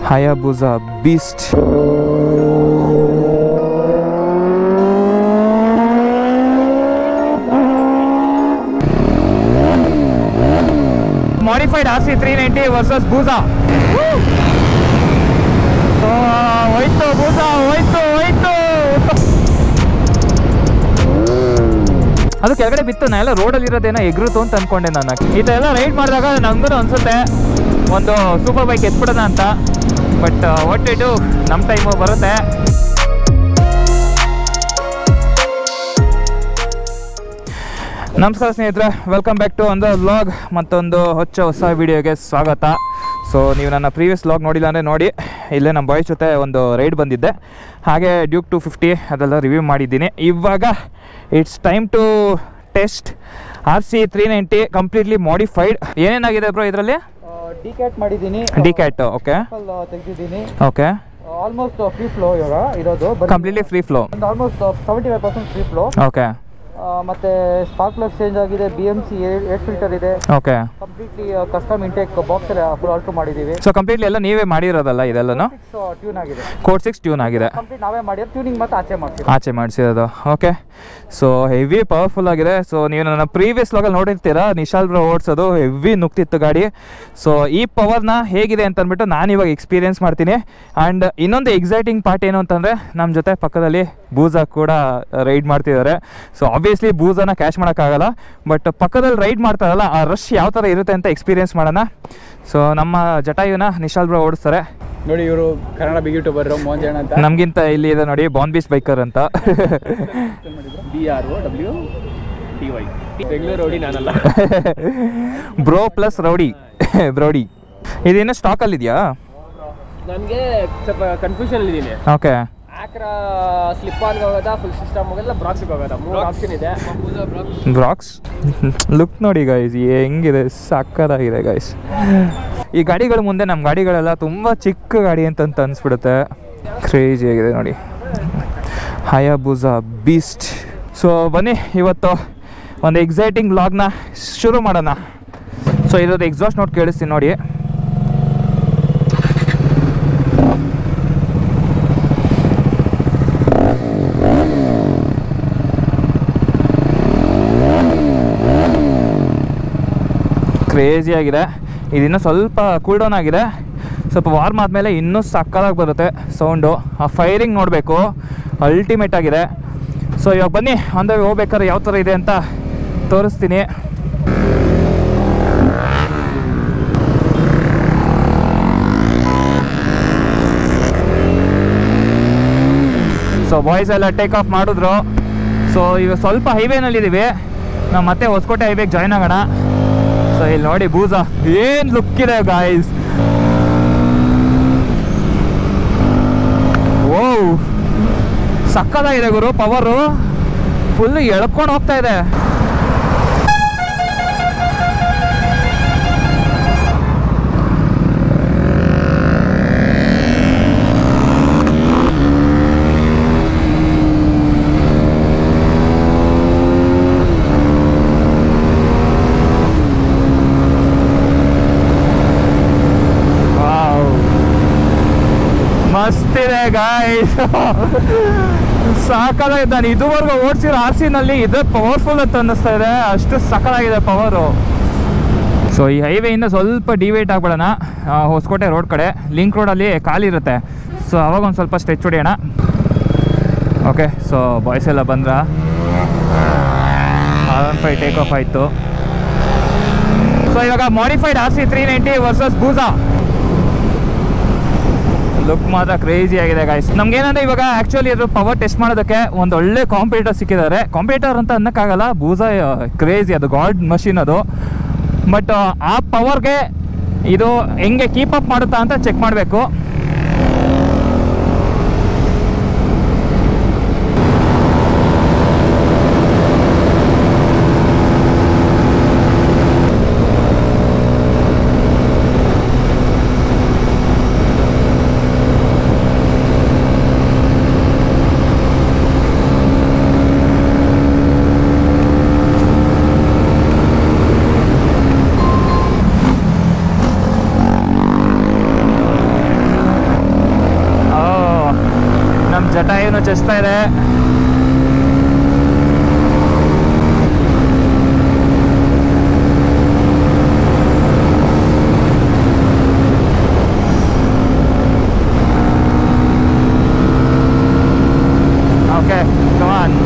ಹಯಾಬುಜಾ beast modified R C three ninety versus Busa ಹೋಯ್ತು ಬೂಸಾ ಹೋಯ್ತು ಹೋಯ್ತು ಅದು ಕೆಳಗಡೆ ಬಿತ್ತು ನಾ ಎಲ್ಲ ರೋಡಲ್ಲಿ ಇರೋದೇನೋ ಎಗ್ರುತ್ತು ಅಂತ ಅನ್ಕೊಂಡೆ ನಾನು ಇದೆಲ್ಲ ರೈಡ್ ಮಾಡಿದಾಗ ನಂಗೂ ಅನ್ಸುತ್ತೆ ಒಂದು ಸೂಪರ್ ಬೈಕ್ ಎತ್ಬಿಡೋಣ ಅಂತ ಬಟ್ ಒಟ್ಟು ಇಟ್ಟು ನಮ್ಮ ಟೈಮು ಬರುತ್ತೆ ನಮಸ್ಕಾರ ಸ್ನೇಹಿತರೆ ವೆಲ್ಕಮ್ ಬ್ಯಾಕ್ ಟು ಒಂದು ವ್ಲಾಗ್ ಮತ್ತೊಂದು ಹೊಚ್ಚ ಹೊಸ ವಿಡಿಯೋಗೆ ಸ್ವಾಗತ ಸೊ ನೀವು ನನ್ನ ಪ್ರೀವಿಯಸ್ ವ್ಲಾಗ್ ನೋಡಿಲ್ಲ ಅಂದರೆ ನೋಡಿ ಇಲ್ಲೇ ನಮ್ಮ ಬಾಯ್ಸ್ ಜೊತೆ ಒಂದು ರೈಡ್ ಬಂದಿದ್ದೆ ಹಾಗೆ ಡ್ಯೂಕ್ ಟು ಫಿಫ್ಟಿ ಅದೆಲ್ಲ ರಿವ್ಯೂ ಮಾಡಿದ್ದೀನಿ ಇವಾಗ it's time to test R C three ninety completely modified ಏನೇನಾಗಿದೆ ಬ್ರೋ ಇದರಲ್ಲಿ ಡಿಕ್ಯಾಟ್ ಮಾಡಿದ್ದೀನಿ ಡಿ ಕ್ಯಾಟ್ ಓಕೆ ತೆಗೆದಿದ್ದೀನಿ ಓಕೆ ಆಲ್ಮೋಸ್ಟ್ ಫ್ರೀ ಫ್ಲೋ ಇವಾಗ ಇರೋದು ಕಂಪ್ಲೀಟ್ಲಿ ಫ್ರೀ ಫ್ಲೋ ಒಂದು almost seventy five percent free flow okay ಮತ್ತೆ ಸ್ಪಾರ್ಕ್ ಪ್ಲಗ್ ಚೇಂಜ್ ಆಗಿದೆ B M C air filter ಇದೆ okay completely custom intake box ಎಲ್ಲ full alter ಮಾಡಿದ್ದೀವಿ so completely ಎಲ್ಲ ನೀವೇ ಮಾಡಿರೋದಲ್ಲ ಇದೆಲ್ಲನೂ ಸಿಕ್ಸ್ ಟ್ಯೂನ್ ಆಗಿದೆ ಕೋಡ್ ಸಿಕ್ಸ್ ಟ್ಯೂನ್ ಆಗಿದೆ ಕಂಪ್ಲೀಟ್ ನಾವೇ ಮಾಡಿರೋ ಟ್ಯೂನಿಂಗ್ ಮತ್ತೆ ಆಚೆ ಮಾಡ್ತೀವಿ ಆಚೆ ಮಾಡಿಸಿರೋದು ಓಕೆ ಸೊ ಹೆವಿ ಪವರ್ಫುಲ್ ಆಗಿದೆ ಸೊ ನೀವು ನನ್ನ ಪ್ರೀವಿಯಸ್ ಲಾಗಲ್ಲಿ ನೋಡಿರ್ತೀರಾ ನಿಶಾಲ್ ಬ್ರೋ ಓಡಿಸೋದು ಹೆವಿ ನುಗ್ತಿತ್ತು ಗಾಡಿ ಸೊ ಈ ಪವರ್ನ ಹೇಗಿದೆ ಅಂತ ಅಂದ್ಬಿಟ್ಟು ನಾನು ಇವಾಗ ಎಕ್ಸ್ಪೀರಿಯನ್ಸ್ ಮಾಡ್ತೀನಿ ಆ್ಯಂಡ್ ಇನ್ನೊಂದು ಎಕ್ಸೈಟಿಂಗ್ ಪಾರ್ಟ್ ಏನು ಅಂತಂದರೆ ನಮ್ಮ ಜೊತೆ ಪಕ್ಕದಲ್ಲಿ ಬೂಜಾ ಕೂಡ ರೈಡ್ ಮಾಡ್ತಿದ್ದಾರೆ ಸೊ ಆಬ್ವಿಯಸ್ಲಿ ಬೂಜಾನ ಕ್ಯಾಶ್ ಮಾಡೋಕ್ಕಾಗಲ್ಲ ಬಟ್ ಪಕ್ಕದಲ್ಲಿ ರೈಡ್ ಮಾಡ್ತಾರಲ್ಲ ಆ ರಶ್ ಯಾವ ಥರ ಇರುತ್ತೆ ಅಂತ ಎಕ್ಸ್ಪೀರಿಯನ್ಸ್ ಮಾಡೋಣ ಸೊ ನಮ್ಮ ಜಟಾಯುನ ನಿಶಾಲ್ ಬ್ರೋ ಓಡಿಸ್ತಾರೆ ನೋಡಿ ಇವರು ಕನ್ನಡ ಬಿಗ್ ಯೂಟ್ಯೂಬರ್ ಮೋಂಜಣ್ಣ ಅಂತ ನಮಗಿಂತ ಇಲ್ಲಿ ಇದೆ ನೋಡಿ ಬಾನ್ ಬೀಚ್ ಬೈಕರ್ ಅಂತ B R O W D Y Bengaluru rowdy ನಾನಲ್ಲ ಬ್ರೋ ಪ್ಲಸ್ ರೌಡಿ ಬ್ರೌಡಿ ಇದೇನು ಸ್ಟಾಕಲ್ಲಿ ಇದೆಯಾ ನನಗೆ ಸ್ವಲ್ಪ ಕನ್ಫ್ಯೂಷನ್ ಇದ್ದೀನಿ ಓಕೆ ಆಕ್ರಾ ಸ್ಲಿಪ್ ಆನ್ಗೆ ಹೋಗೋದಾ ಫುಲ್ ಸಿಸ್ಟಮ್ ಹೋಗೋದಾ ಬ್ರಾಕ್ಸ್ಗೆ ಹೋಗೋದಾ ಮೂರು ಆಪ್ಷನ್ ಇದೆ ಬ್ರಾಕ್ಸ್ ಲುಕ್ ನೋಡಿ ಗೈಸ್ ಹೆಂಗಿದೆ ಸಕ್ಕತ್ತಾಗಿದೆ ಗೈಸ್ ಈ ಗಾಡಿಗಳ ಮುಂದೆ ನಮ್ಮ ಗಾಡಿಗಳೆಲ್ಲ ತುಂಬ ಚಿಕ್ಕ ಗಾಡಿ ಅಂತಂತ ಅನಿಸ್ಬಿಡುತ್ತೆ ಕ್ರೇಜಿ ಆಗಿದೆ ನೋಡಿ ಹಯಾಬುಜಾ ಬೀಸ್ಟ್ ಸೊ ಬನ್ನಿ ಇವತ್ತು ಒಂದು ಎಕ್ಸೈಟಿಂಗ್ ವ್ಲಾಗ್ನ ಶುರು ಮಾಡೋಣ ಸೊ ಇರೋದು ಎಕ್ಸಾಸ್ಟ್ ನೋಟ್ ಕೇಳಿಸ್ತೀನಿ ನೋಡಿ ಕ್ರೇಜಿ ಆಗಿದೆ ಇದಿನ್ನೂ ಸ್ವಲ್ಪ ಕೂಲ್ ಡೌನ್ ಆಗಿದೆ ಸ್ವಲ್ಪ ವಾರ್ಮ್ ಆದಮೇಲೆ ಇನ್ನೂ ಸಕ್ಕದಾಗಿ ಬರುತ್ತೆ ಸೌಂಡು ಆ ಫೈರಿಂಗ್ ನೋಡಬೇಕು ಅಲ್ಟಿಮೇಟ್ ಆಗಿದೆ ಸೊ ಇವಾಗ ಬನ್ನಿ ಅಂದರೆ ಹೋಗ್ಬೇಕಾದ್ರೆ ಯಾವ ಥರ ಇದೆ ಅಂತ ತೋರಿಸ್ತೀನಿ ಸೊ ಬಾಯ್ಸ್ ಎಲ್ಲ ಟೇಕ್ ಆಫ್ ಮಾಡಿದ್ರು ಸೊ ಇವಾಗ ಸ್ವಲ್ಪ ಹೈವೇನಲ್ಲಿದ್ದೀವಿ ನಾವು ಮತ್ತೆ ಹೊಸಕೋಟೆ ಹೈವೇಗೆ ಜಾಯ್ನ್ ಆಗೋಣ ಸೊ ಇಲ್ಲಿ ನೋಡಿ ಬೂಸ ಏನು ಲುಕ್ ಇದೆ ಗಾಯ್ಸ್ ಓ ಸಕ್ಕದಾಗಿದೆ ಗುರು ಪವರು ಫುಲ್ ಎಳ್ಕೊಂಡು ಹೋಗ್ತಾ ಇದೆ ವಾವ್ ಮಸ್ತಿದೆ ಗಾಯ್ಸ್ ಸಾಕಾಗಿದೆ ನಾನು ಇದುವರೆಗೂ ಓಡಿಸಿರೋ ಆರ್ ಸಿನಲ್ಲಿ ಇದು ಪವರ್ಫುಲ್ ಅಂತ ಅನ್ನಿಸ್ತಾ ಇದೆ ಅಷ್ಟು ಸಕ್ಕದಾಗಿದೆ ಪವರು ಸೊ ಈ ಹೈವೇಯಿಂದ ಸ್ವಲ್ಪ ಡಿವೈಟ್ ಆಗ್ಬಿಡೋಣ ಆ, ಹೊಸಕೋಟೆ ರೋಡ್ ಕಡೆ ಲಿಂಕ್ ರೋಡಲ್ಲಿ ಖಾಲಿ ಇರುತ್ತೆ ಸೊ ಅವಾಗ ಒಂದು ಸ್ವಲ್ಪ ಸ್ಟ್ರೆಚ್ ಹೊಡಿಯೋಣ ಓಕೆ ಸೊ ಬಾಯ್ಸ್ ಎಲ್ಲ ಬಂದ್ರ R one five take off ಆಯಿತು ಸೊ ಇವಾಗ modified R C three ninety versus Busa look ಮಾತ್ರ ಕ್ರೇಜಿ ಆಗಿದೆ ಗಾಯ್ಸ್ ನಮ್ಗೇನಂದ್ರೆ ಇವಾಗ ಆಕ್ಚುಲಿ ಅದು ಪವರ್ ಟೆಸ್ಟ್ ಮಾಡೋದಕ್ಕೆ ಒಂದು ಒಳ್ಳೆ ಕಾಂಪಿಟೇಟರ್ ಸಿಕ್ಕಿದ್ದಾರೆ ಕಾಂಪಿಟೇಟರ್ ಅಂತ ಅನ್ನಕ್ಕಾಗಲ್ಲ ಬೂಸಾ ಕ್ರೇಜಿ ಅದು ಗಾಡ್ ಮಷಿನ್ ಅದು ಬಟ್ ಆ ಪವರ್ಗೆ ಇದು ಹೆಂಗೆ ಕೀಪ್ ಅಪ್ ಮಾಡುತ್ತಾ ಅಂತ ಚೆಕ್ ಮಾಡಬೇಕು ಗಾಳಿನೂ ಚಸ್ತಾ ಇದೆ ಓಕೆ ಕಮಾನ್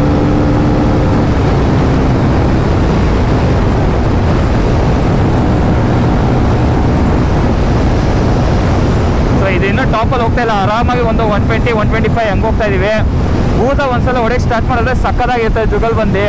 ಸೊ ಇದು ಇನ್ನೂ ಟಾಪಲ್ಲಿ ಹೋಗ್ತಾ ಇಲ್ಲ ಆರಾಮಾಗಿ ಒಂದು one twenty one twenty five ಹಂಗೆ ಹೋಗ್ತಾ ಇದೀವಿ ಊಟ ಒಂದ್ಸಲ ಹೊಡೆಯಕ್ಕೆ ಸ್ಟಾರ್ಟ್ ಮಾಡಿದ್ರೆ ಸಕ್ಕದಾಗಿರ್ತದೆ ಜುಗಲ್ ಬಂದು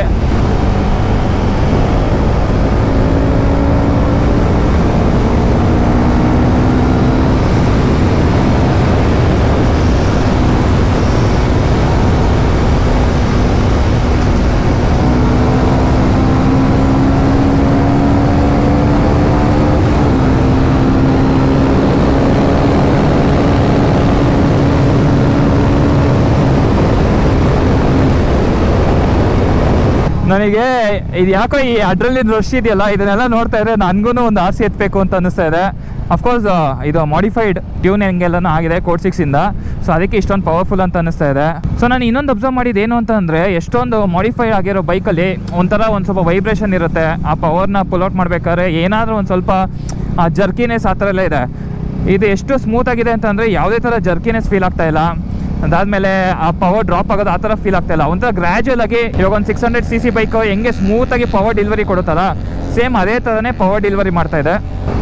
ನನಗೆ ಇದು ಯಾಕೋ ಈ ಅಡ್ರಲ್ಲಿ ರಶ್ ಇದೆಯಲ್ಲ ಇದನ್ನೆಲ್ಲ ನೋಡ್ತಾ ಇದ್ರೆ ನನಗೂ ಒಂದು ಆಸೆ ಎತ್ತಬೇಕು ಅಂತ ಅನಿಸ್ತಾ ಇದೆ ಅಫ್ಕೋರ್ಸ್ ಇದು ಮಾಡಿಫೈಡ್ ಟ್ಯೂನ್ ಹೆಂಗೆಲ್ಲನೂ ಆಗಿದೆ ಕೋಡ್ ಸಿಕ್ಸಿಂದ ಸೊ ಅದಕ್ಕೆ ಇಷ್ಟೊಂದು ಪವರ್ಫುಲ್ ಅಂತ ಅನಿಸ್ತಾ ಇದೆ ಸೊ ನಾನು ಇನ್ನೊಂದು ಅಬ್ಸರ್ವ್ ಮಾಡಿದ್ದು ಏನು ಅಂತ ಅಂದರೆ ಎಷ್ಟೊಂದು ಮಾಡಿಫೈಡ್ ಆಗಿರೋ ಬೈಕಲ್ಲಿ ಒಂಥರ ಒಂದು ಸ್ವಲ್ಪ ವೈಬ್ರೇಷನ್ ಇರುತ್ತೆ ಆ ಪವರ್ನ ಪುಲ್ಔಟ್ ಮಾಡಬೇಕಾದ್ರೆ ಏನಾದರೂ ಒಂದು ಸ್ವಲ್ಪ ಆ ಜರ್ಕಿನೆಸ್ ಆ ಥರ ಎಲ್ಲ ಇದೆ ಇದು ಎಷ್ಟು ಸ್ಮೂತ್ ಆಗಿದೆ ಅಂತಂದರೆ ಯಾವುದೇ ಥರ ಜರ್ಕಿನೆಸ್ ಫೀಲ್ ಆಗ್ತಾ ಇಲ್ಲ ಅದಾದ್ಮೇಲೆ ಆ ಪವರ್ ಡ್ರಾಪ್ ಆಗೋದು ಆ ಥರ ಫೀಲ್ ಆಗ್ತಾ ಇಲ್ಲ ಒಂಥರ ಗ್ರ್ಯಾಜುವಲ್ ಆಗಿ ಇವಾಗ ಒಂದು six hundred C C bike ಹೆಂಗೆ ಸ್ಮೂತ್ ಆಗಿ ಪವರ್ ಡೆಲಿವರಿ ಕೊಡುತ್ತಲ್ಲ ಸೇಮ್ ಅದೇ ಥರನೇ ಪವರ್ ಡೆಲಿವರಿ ಮಾಡ್ತಾ ಇದೆ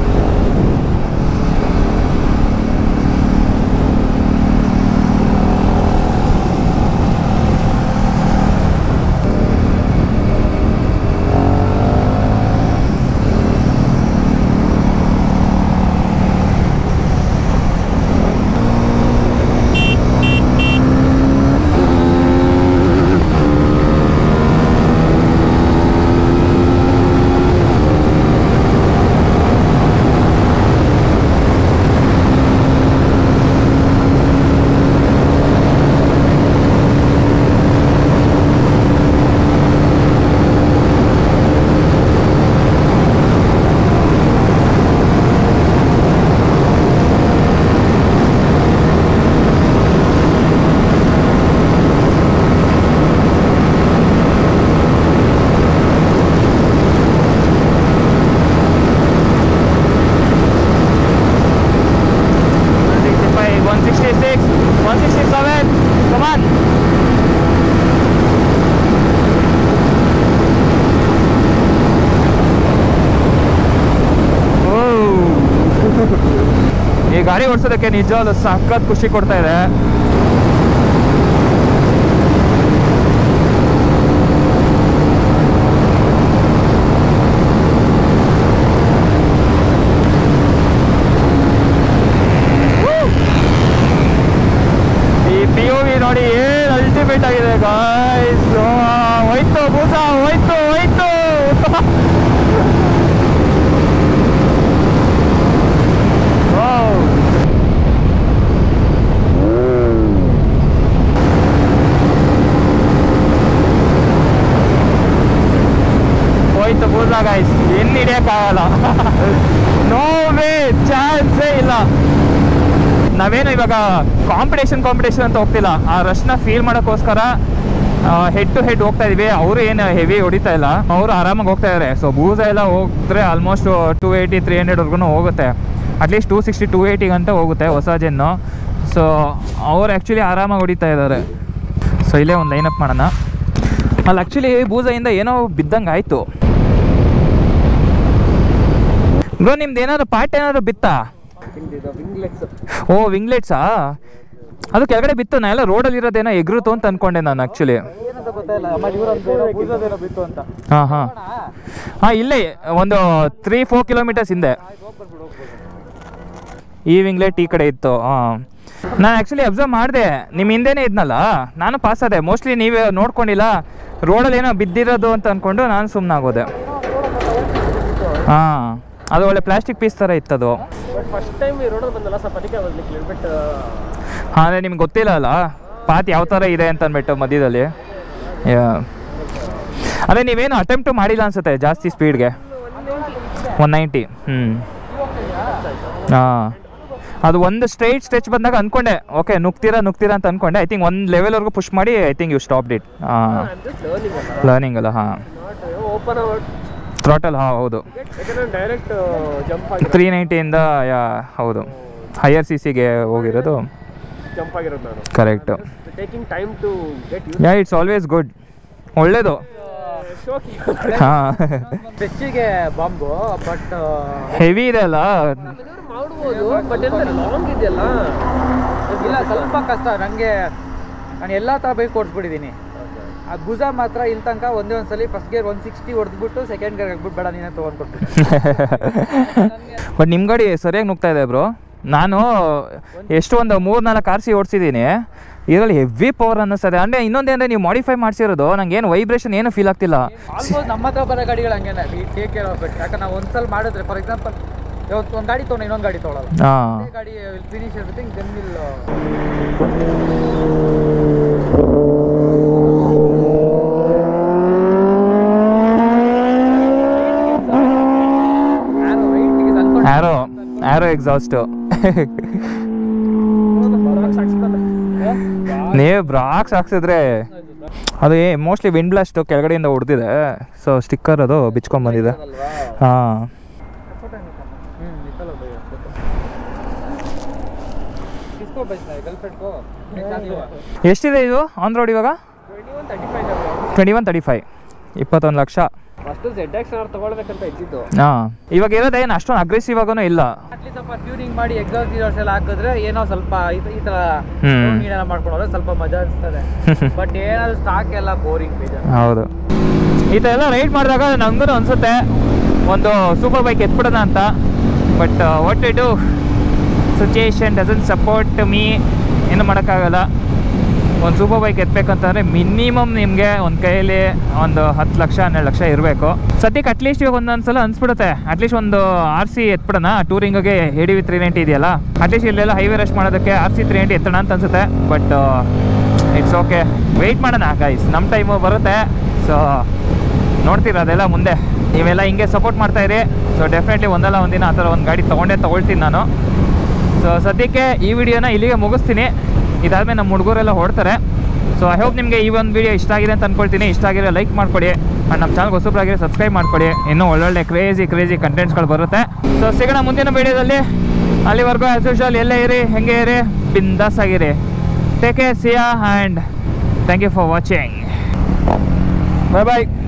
one sixty five one sixty six one sixty seven come on ಈ ಗಾಡಿ ಓಡಿಸೋದಕ್ಕೆ ನಿಜವಾದ ಸಖತ್ ಖುಷಿ ಕೊಡ್ತಾ ಇದೆ ಈ ಪಿ ಯು ವಿ ನೋಡಿ ಏನ್ ಅಲ್ಟಿಮೇಟ್ ಆಗಿದೆ ಗಾಯ್ಸ್ ಹೋಯ್ತು ಬೂಸ ಹೋಯ್ತು ಹೋಯ್ತು Wow. ಹೋಯ್ತು ಬೂಸ ಗಾಯ್ಸ್ ಇನ್ನು ಹಿಡಿಯಕ್ಕಾಗಲ್ಲ ನೋ ವೇ ಚಾನ್ಸೇ ಇಲ್ಲ ನಾವೇನು ಇವಾಗ ಕಾಂಪಿಟೇಷನ್ ಕಾಂಪಿಟೇಷನ್ ಅಂತ ಹೋಗ್ತಿಲ್ಲ ಆ ರಶ್ನ ಫೀಲ್ ಮಾಡೋಕ್ಕೋಸ್ಕರ ಹೆಡ್ ಟು ಹೆಡ್ ಹೋಗ್ತಾ ಇದೀವಿ ಅವರು ಏನು ಹೆವಿ ಹೊಡಿತಾ ಇಲ್ಲ ಅವರು ಆರಾಮಾಗಿ ಹೋಗ್ತಾ ಇದ್ದಾರೆ ಸೊ ಬೂಸ ಎಲ್ಲ ಹೋಗಿದ್ರೆ ಆಲ್ಮೋಸ್ಟ್ ಟೂ ಏಯ್ಟಿ ತ್ರೀ ಹಂಡ್ರೆಡ್ವರೆಗೂ ಹೋಗುತ್ತೆ ಅಟ್ಲೀಸ್ಟ್ ಟೂ ಸಿಕ್ಸ್ಟಿ ಟೂ ಏಯ್ಟಿಗಂತ ಹೋಗುತ್ತೆ ಹೊಸ ಜೆನ್ನು ಸೊ ಅವ್ರು ಆ್ಯಕ್ಚುಲಿ ಆರಾಮಾಗಿ ಹೊಡಿತಾ ಇದ್ದಾರೆ ಸೊ ಇಲ್ಲೇ ಒಂದು ಲೈನ್ ಅಪ್ ಮಾಡೋಣ ಅಲ್ಲಿ ಆ್ಯಕ್ಚುಲಿ ಬೂಸೆಯಿಂದ ಏನೋ ಬಿದ್ದಂಗೆ ಆಯಿತು ಬ್ರೋ ನಿಮ್ದು ಏನಾದ್ರು ಪಾರ್ಟ್ ಏನಾದ್ರು ಬಿತ್ತಾ ವಿಂಗ್ಲೆಟ್ಸ್ ಓ ವಿಂಗ್ಲೆಟ್ಸಾ ಅದು ಕೆಳಗಡೆ ಬಿತ್ತು ನಾ ಎಲ್ಲ ರೋಡಲ್ಲಿ ಇರೋದೇನೋ ಎಗ್ರುತು ಅಂತ ಅನ್ಕೊಂಡೆ ನಾನು ಆ್ಯಕ್ಚುಲಿ ಏನಂತ ಗೊತ್ತಾಯಿಲ್ಲ ಆಮೇಲೆ ಇವರೊಂದು ಬೂಸೋದೇನೋ ಬಿತ್ತು ಅಂತ ಹಾಂ ಹಾಂ ಹಾಂ ಇಲ್ಲೇ ಒಂದು ತ್ರೀ ಫೋರ್ ಕಿಲೋಮೀಟರ್ಸ್ ಹಿಂದೆ ಈ ವಿಂಗ್ಲೆಟ್ ಈ ಕಡೆ ಇತ್ತು ಹಾಂ ನಾನು ಆ್ಯಕ್ಚುಲಿ ಅಬ್ಸರ್ವ್ ಮಾಡಿದೆ ನಿಮ್ಮ ಹಿಂದೆನೇ ಇದ್ನಲ್ಲ ನಾನು ಪಾಸ್ ಆದೆ ಮೋಸ್ಟ್ಲಿ ನೀವೇ ನೋಡ್ಕೊಂಡಿಲ್ಲ ರೋಡಲ್ಲಿ ಏನೋ ಬಿದ್ದಿರೋದು ಅಂತ ಅಂದ್ಕೊಂಡು ನಾನು ಸುಮ್ಮನೆ ಆಗೋದೆ ಹಾಂ ಅದು ಒಳ್ಳೆ ಪ್ಲಾಸ್ಟಿಕ್ ಪೀಸ್ ಥರ ಇತ್ತದು ಬಟ್ ಫಸ್ಟ್ ಟೈಮ್ ಈ ರೋಡಲ್ಲಿ ಬಂದಲ್ಲ ಸ್ವಲ್ಪ ಅದಕ್ಕೆ ಬರ್ಲಿಕ್ಕೆ ಬಟ್ ಹಾಂ ಅಂದರೆ ನಿಮ್ಗೆ ಗೊತ್ತಿಲ್ಲ ಅಲ್ಲ ಪಾತ್ ಯಾವ ಥರ ಇದೆ ಅಂತ ಅಂದ್ಬಿಟ್ಟು ಮಧ್ಯದಲ್ಲಿ ಯಾ. ಅದೇ ನೀವೇನು ಅಟೆಂಪ್ಟು ಮಾಡಿಲ್ಲ ಅನ್ಸುತ್ತೆ ಜಾಸ್ತಿ ಸ್ಪೀಡ್ಗೆ ಒನ್ ನೈಂಟಿ ಹ್ಞೂ ಹಾಂ ಅದು ಒಂದು ಸ್ಟ್ರೈಟ್ ಸ್ಟ್ರೆಚ್ ಬಂದಾಗ ಅನ್ಕೊಂಡೆ ಓಕೆ ನುಗ್ತೀರಾ ನುಗ್ತೀರಾ ಅಂತ ಅನ್ಕೊಂಡೆ ಐ ಥಿಂಕ್ ಒಂದು ಲೆವೆಲ್ವರೆಗೂ ಪುಷ್ ಮಾಡಿ I think you stop it ಹಾಂ ಲರ್ನಿಂಗ್ ಅಲ್ಲ ಲರ್ನಿಂಗ್ ಅಲ್ಲ ಹಾಂ ನಾಟ್ ಓಪನ್ ಔಟ್ ಥ್ರಾಟಲ್ ಹಾಂ ಹೌದು ಯಾಕಂದ್ರೆ ಡೈರೆಕ್ಟ್ ಜಂಪ್ ಆಗಿ ತ್ರೀ ನೈಂಟಿಯಿಂದ ಯಾ ಹೌದು ಹೈಯರ್ ಸಿ ಸಿಗೆ ಹೋಗಿರೋದು ಜಂಪ್ ಆಗಿರೋದು ನಾನು correct taking time to get you yeah it's always good ಒಳ್ಳೇದು ಶೋಕಿ ಹಾಂ ಬೆಚ್ಚಿಗೆ ಬಾಂಬು ಬಟ್ ಹೆವಿ ಇದೆ ಅಲ್ಲ ಮಾಡ್ಬೋದು ಬಟ್ ಎಲ್ಲ ಲಾಂಗ್ ಇದೆಯಲ್ಲ ಇಲ್ಲ ಸ್ವಲ್ಪ ಕಷ್ಟ ನನಗೆ ನಾನು ಎಲ್ಲ ಥರ ಬೈಕ್ ಓಡಿಸ್ಬಿಟ್ಟಿದ್ದೀನಿ ಆ ಭುಜ ಮಾತ್ರ ಇಲ್ಲಿ ತನಕ ಒಂದೇ ಒಂದ್ಸಲಿ ಫಸ್ಟ್ ಗೇರ್ ಒನ್ ಸಿಕ್ಸ್ಟಿ ಹೊಡೆದ್ಬಿಟ್ಟು ಸೆಕೆಂಡ್ ಗೇರ್ ಹಾಕ್ಬಿಟ್ಟು ಬೇಡ ನೀನೇ ತೊಗೊಂಡ್ಕೊಟ್ಟು ಬಟ್ ನಿಮ್ಮ ಗಾಡಿ ಸರಿಯಾಗಿ ನುಗ್ತಾ ಇದೆ ಬ್ರೋ ನಾನು ಎಷ್ಟು ಒಂದು ಮೂರು ನಾಲ್ಕು ಆರ್ ಸಿ ಓಡಿಸಿದ್ದೀನಿ ಇದರಲ್ಲಿ ಹೆವಿ ಪವರ್ ಅನ್ನಿಸ್ತದೆ ಅಂದರೆ ಇನ್ನೊಂದೇನಂದರೆ ನೀವು ಮಾಡಿಫೈ ಮಾಡಿಸಿರೋದು ನಂಗೆ ಏನು ವೈಬ್ರೇಷನ್ ಏನು ಫೀಲ್ ಆಗ್ತಿಲ್ಲ ಆಲ್ಮೋಸ್ಟ್ ನಮ್ಮ ಹತ್ರ ಬರೋ ಗಾಡಿಗಳು ಹಂಗೇನೆ ಈ ಟೇಕ್ ಕೇರ್ ಆಫ್ ಯಾಕಂದ್ರೆ ನಾವು ಒಂದ್ಸಲ ಮಾಡಿದ್ರೆ ಫಾರ್ ಎಕ್ಸಾಂಪಲ್ ಇವತ್ತು ಒಂದು ಗಾಡಿ ತೊಗೊಂಡು ಇನ್ನೊಂದು ಗಾಡಿ ತೊಗೊಳಲ್ಲ ಹಾಂ ಅದೇ ಗಾಡಿ finish everything then will arrow arrow exhaust ನೀವು ಬ್ರಾಕ್ಸ್ ಹಾಕ್ಸಿದ್ರೆ ಅದು ಮೋಸ್ಟ್ಲಿ ವಿಂಡ್ ಬ್ಲಾಸ್ಟು ಕೆಳಗಡೆಯಿಂದ ಹೊಡೆದಿದೆ ಸೊ ಸ್ಟಿಕ್ಕರ್ ಅದು ಬಿಚ್ಕೊಂಡ್ ಬಂದಿದೆ ಹಾಂ किसको बचना है गर्लफ्रेंड को ಎಷ್ಟಿದೆ ಇದು ಆನ್ ರೋಡ್ ಇವಾಗ twenty one thirty five twenty one thirty five ಇಪ್ಪತ್ತೊಂದು lakh first Z X R ತಗೊಳ್ಬೇಕಂತ ಇದ್ದಿದ್ದು ಹಾಂ ಇವಾಗ ಇರೋದೇನು ಅಷ್ಟೊಂದು ಅಗ್ರೆಸಿವ್ ಆಗೂ ಇಲ್ಲ ಅಟ್ಲಿ ಸ್ವಲ್ಪ ಟ್ಯೂನಿಂಗ್ ಮಾಡಿ ಎಕ್ಸಾಸ್ಟ್ ಗೀಸರ್ಸ್ ಎಲ್ಲ ಹಾಕಿದ್ರೆ ಏನೋ ಸ್ವಲ್ಪ ಈ ತ- ಈ ತರ ಹ್ಮ್. ಏನೆಲ್ಲ ಮಾಡ್ಕೊಂಡು ಹೋದ್ರೆ ಸ್ವಲ್ಪ ಮಜಾ ಅನಿಸ್ತದೆ ಬಟ್ ಏನಾದ್ರು ಸ್ಟಾಕ್ ಎಲ್ಲ ಬೋರಿಂಗ್ ಬೇಜಾರು ಹೌದು ಈ ಥರ ಎಲ್ಲ ರೈಡ್ ಮಾಡಿದಾಗ ನನಗೂ ಅನಿಸುತ್ತೆ ಒಂದು ಸೂಪರ್ ಬೈಕ್ ಎತ್ಬಿಡೋಣ ಅಂತ but what to do situation doesn't support me ಏನು ಮಾಡೋಕ್ಕಾಗಲ್ಲ ಒಂದು ಸೂಪರ್ ಬೈಕ್ ಎತ್ಬೇಕಂತಂದರೆ ಮಿನಿಮಮ್ ನಿಮಗೆ ಒಂದು ಕೈಯಲ್ಲಿ ಒಂದು ಹತ್ತು ಲಕ್ಷ ಹನ್ನೆರಡು ಲಕ್ಷ ಇರಬೇಕು ಸದ್ಯಕ್ಕೆ ಅಟ್ಲೀಸ್ಟ್ ಇವಾಗ ಒಂದೊಂದು ಸಲ ಅನ್ಸ್ಬಿಡುತ್ತೆ ಅಟ್ಲೀಸ್ಟ್ ಒಂದು ಆರ್ ಸಿ ಎತ್ಬಿಡೋಣ ಟೂರಿಂಗ್ಗೆ ಎ ವಿ ತ್ರೀ ನೈಂಟಿ ಇದೆಯಲ್ಲ ಅಟ್ಲೀಸ್ಟ್ ಇಲ್ಲೆಲ್ಲ ಹೈವೇ ರಶ್ ಮಾಡೋದಕ್ಕೆ ಆರ್ ಸಿ ತ್ರೀ ನೈಂಟಿ ಎತ್ತೋಣ ಅಂತ ಅನ್ಸುತ್ತೆ ಬಟ್ ಇಟ್ಸ್ ಓಕೆ ವೆಯ್ಟ್ ಮಾಡೋಣ ಗೈಸ್ ನಮ್ಮ ಟೈಮು ಬರುತ್ತೆ ಸೊ ನೋಡ್ತೀರಾ ಅದೆಲ್ಲ ಮುಂದೆ ನೀವೆಲ್ಲ ಹಿಂಗೆ ಸಪೋರ್ಟ್ ಮಾಡ್ತಾ ಇರಿ ಸೊ ಡೆಫಿನೆಟ್ಲಿ ಒಂದಲ್ಲ ಒಂದಿನ ಆ ಥರ ಒಂದು ಗಾಡಿ ತೊಗೊಂಡೇ ತೊಗೊಳ್ತೀನಿ ನಾನು ಸೊ ಸದ್ಯಕ್ಕೆ ಈ ವಿಡಿಯೋನ ಇಲ್ಲಿಗೆ ಮುಗಿಸ್ತೀನಿ ಇದಾದ್ಮೇಲೆ ನಮ್ಮ ಹುಡುಗರೆಲ್ಲ ಹೊಡ್ತಾರೆ ಸೊ ಐ ಹೋಪ್ ನಿಮಗೆ ಈ ಒಂದು ವಿಡಿಯೋ ಇಷ್ಟ ಆಗಿದೆ ಅಂತ ಅಂದ್ಕೊಳ್ತೀನಿ ಇಷ್ಟ ಆಗಿರೋ ಲೈಕ್ ಮಾಡ್ಕೊಡಿ ಆ್ಯಂಡ್ ನಮ್ಮ ಚಾನಲ್ಗೆ ಹೊಸಬ್ರಾಗಿರೋ ಸಬ್ಸ್ಕ್ರೈಬ್ ಮಾಡ್ಕೊಡಿ ಇನ್ನೂ ಒಳ್ಳೊಳ್ಳೆ ಕ್ರೇಜಿ ಕ್ರೇಜಿ ಕಂಟೆಂಟ್ಸ್ಗಳು ಬರುತ್ತೆ ಸೊ ಸಿಗೋಣ ಮುಂದಿನ ವಿಡಿಯೋದಲ್ಲಿ ಅಲ್ಲಿವರೆಗೂ ಆ್ಯಸ್ ಯೂಶುವಲ್ ಎಲ್ಲೇ ಇರಿ ಹೆಂಗೆ ಇರಿ ಬಿಂದಾಸ್ ಆಗಿರಿ take care see ya and thank you for watching bye bye